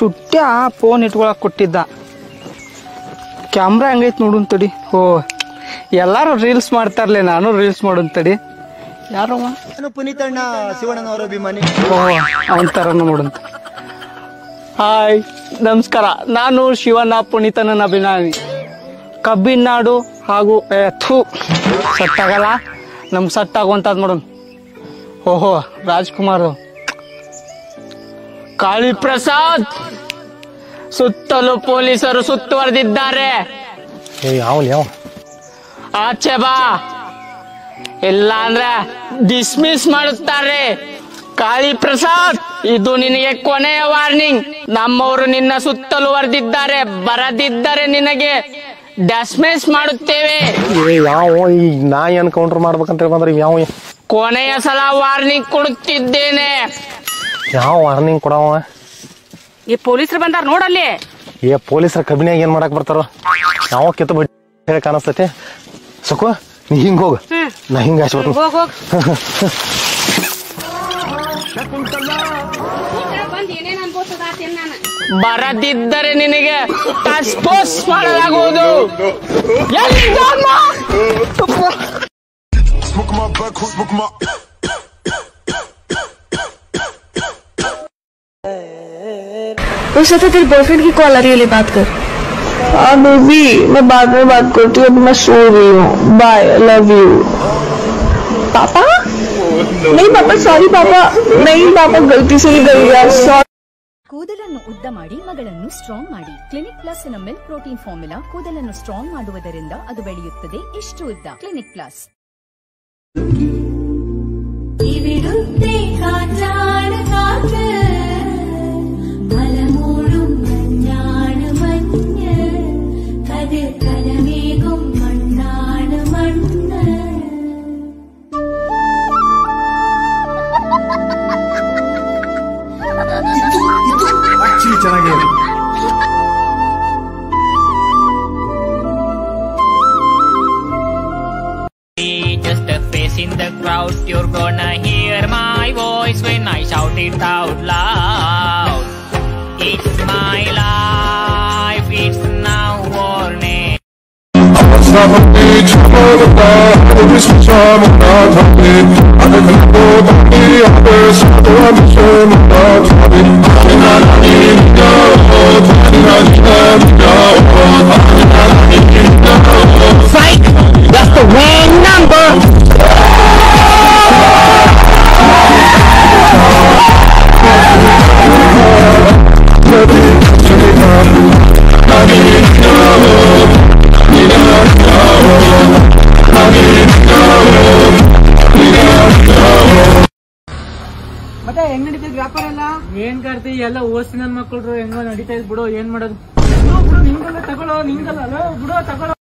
ಚುಟ್ಟ್ಯ phone ಇಟ್ಕೊಳಕ್ ಕೊಟ್ಟಿದ್ದ camera ಹೆಂಗೈತ್ ನೋಡುನ್ ತಡಿ ಓ ಎಲ್ಲಾರು ರೀಲ್ಸ್ ಮಾಡ್ತಾರ್ಲೆ ನಾನು ರೀಲ್ಸ್ ಮಾಡೋನ್ ತಡಿ ಯಾರವ ನಾನು ಪುನೀತಣ್ಣ ಶಿವಣ್ಣನವರ ಅಭಿಮಾನಿ ಓ ಅವನ ಥರನ ನೋಡಂತ ಹಾಯ್ ನಮಸ್ಕಾರ ನಾನು ಶಿವಣ್ಣ ಪುನೀತನ ಅಭಿಮಾನಿ ಕಬ್ಬಿನಾಡು ಹಾಗೂ ಏ, ಥು ಸೆಟ್ ಆಗಲ್ಲ ನಮ್ ಸೆಟ್ ಆಗುವಂತದ್ ನೋಡೋಣ ಓಹೋ ರಾಜ್ಕುಮಾರ್ ಕಾಳಿ ಪ್ರಸಾದ್ ಸುತ್ತಲೂ ಪೊಲೀಸರು ಸುತ್ತುವರೆದಿದ್ದಾರೆ ಏ ಯಾವ ಯಾವ ಆಚೆ ಬಾ ಇಲ್ಲ ಅಂದ್ರೆ ಡಿಸ್ಮಿಸ್ ಮಾಡುತ್ತಾರೆ ಕಾಳಿ ಪ್ರಸಾದ್ ಇದು ನಿನಗೆ ಕೊನೆಯ ವಾರ್ನಿಂಗ್ ನಮ್ಮವರು ನಿನ್ನ ಸುತ್ತಲೂ ವರೆದಿದ್ದಾರೆ ಬರದಿದ್ದರೆ ನಿನಗೆ ಡಿಸ್ಮಿಸ್ ಮಾಡುತ್ತೇವೆ ಏ ಯಾವ ಈ ನಾ ಏನ್ ಕೌಂಟರ್ ಮಾಡ್ಬೇಕಂತ ಬಂದ್ರೆ ಯಾವ ಕೊನೆಯ ಸಲ ವಾರ್ನಿಂಗ್ ಕೊಡುತ್ತಿದ್ದೇನೆ ಯಾವ ವಾರ್ನಿಂಗ್ ಕೊಡವ ಈ ಪೊಲೀಸರು ಬಂದಾರ ನೋಡಲ್ಲಿ ಏ ಪೊಲೀಸರ ಕಬ್ಬಿನ್ಯಾಗ ಏನ್ ಮಾಡಕ್ ಬರ್ತಾರೋ ಯಾವ ಕಿತ್ತು ಬಡ್ಡಿ ಹೇಳಿ ಕಾಣಿಸ್ತೈತಿ ಸುಕು ನೀ ಹಿಂಗ್ ಹೋಗ ನಾ ಹಿಂಗ ಹಚ್ಬೇಕು ಹೋಗ್ ಹೋಗ್ ಬಂದ್ ಏನೇನ್ ಅನ್ಬೋತದ ಆತೇನ್ ನಾನು ಬರದಿದ್ದರೆ ನಿನಗೆ ಡಿಸ್ಪೋಸ್ ಮಾಡಲಾಗುವುದು ಎಲ್ಲಿದ್ದಾನ? Smoke my back, smoke my. उस वक्त तेरे बॉयफ्रेंड की कॉल आ रही है ले बात कर हाँ बेबी मैं बाद में बात करती हूँ अभी मैं सो रही हूँ बाय लव यू पापा नहीं पापा सॉरी पापा नहीं पापा गलती से ही गई यार सॉरी ಕೂದಲನ್ನು ಉದ್ದ ಮಾಡಿ ಮಗಳನ್ನು ಸ್ಟ್ರಾಂಗ್ ಮಾಡಿ ಕ್ಲಿನಿಕ್ ಪ್ಲಸ್ ನ ಮಿಲ್ಕ್ ಪ್ರೋಟೀನ್ ಫಾರ್ಮುಲಾ ಕೂದಲನ್ನು ಸ್ಟ್ರಾಂಗ್ ಮಾಡುವುದರಿಂದ ಅದು ಬೆಳೆಯುತ್ತದೆ ಇಷ್ಟು ಉದ್ದ ಕ್ಲಿನಿಕ್ പ്ലസ് ഇവിടുത്തെ കാറ്റാണ് കാറ്റ് മലമൂടും മഞ്ഞാണ് മഞ്ഞ് കതിർ കലമേകും മണ്ണാണ് മണ്ണ് just a face in the crowd. You're gonna hear my voice when I shout it out loud. It's my life, it's now or never. ಮತ್ತೆ ಹೆಂಗ್ ನಡೀತೈತಿ ವ್ಯಾಪಾರ ಎಲ್ಲ ಏನ್ ಕರ್ತಿ ಎಲ್ಲ ಓಸಿ ನನ್ ಮಕ್ಕಳು ಹೆಂಗೋ ನಡೀತಾ ಇದ್ ಬಿಡು ಏನ್ ಮಾಡೋದು ಬಿಡು ನಿಂಗಲ್ಲ ತಗೊಳ್ಳೋ ನಿಂಗಲ್ಲ ಬಿಡು ತಗೊಳ್ಳೋ